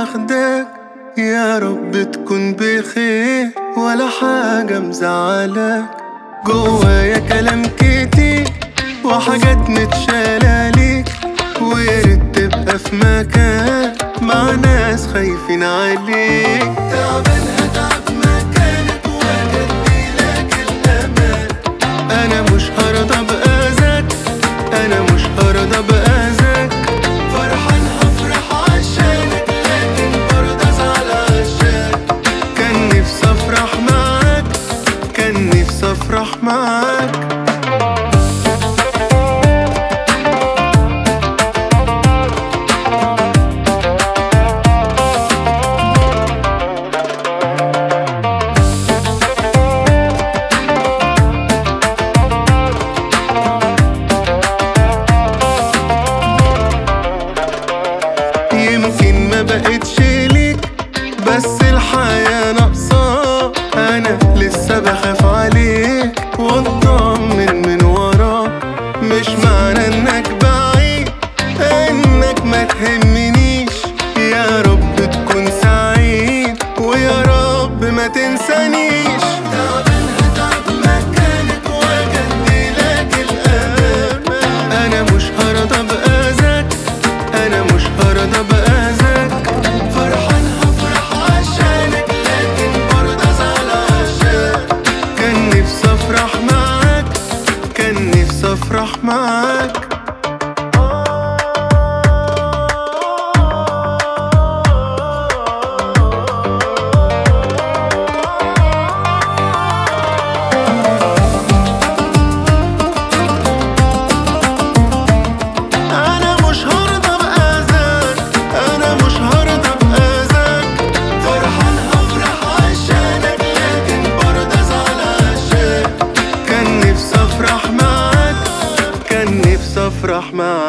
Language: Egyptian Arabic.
واخداك يا رب تكون بخير ولا حاجة مزعلاك جوايا كلام كتير وحاجات متشالة ليك ويا ريت تبقى في مكان مع ناس خايفين عليك تعبان هتعب مكانك وهدي لك الأمان أنا مش هرضى بأذاك أنا مش هرضى بأذاك فرحان هفرح عشانك لكن برضه أزعل عشانك كان نفسي أفرح معاك كان نفسي أفرح معاك يمكن ما بقتش ليك بس الحياة ناقصة أنا لسه بخاف عليك واطمن من وراك مش معنى إنك بعيد إنك ما تهمنيش يا رب تكون سعيد ويا رب ما تنسانيش تعبان هتعب مكانك وأجدي لك الأمان أنا مش هرضى بأذاك أنا مش هرضى بأذاك فرحان هفرح عشانك لكن برضه أزعل عشانك كان نفسي أفرح معاك كان نفسي أفرح معاك أنا مش هرضى بأذاك أنا مش هرضى بأذاك فرحان هفرح عشانك لكن برضه أزعل عشانك كان نفسي أفرح معاك كان نفسي أفرح معاك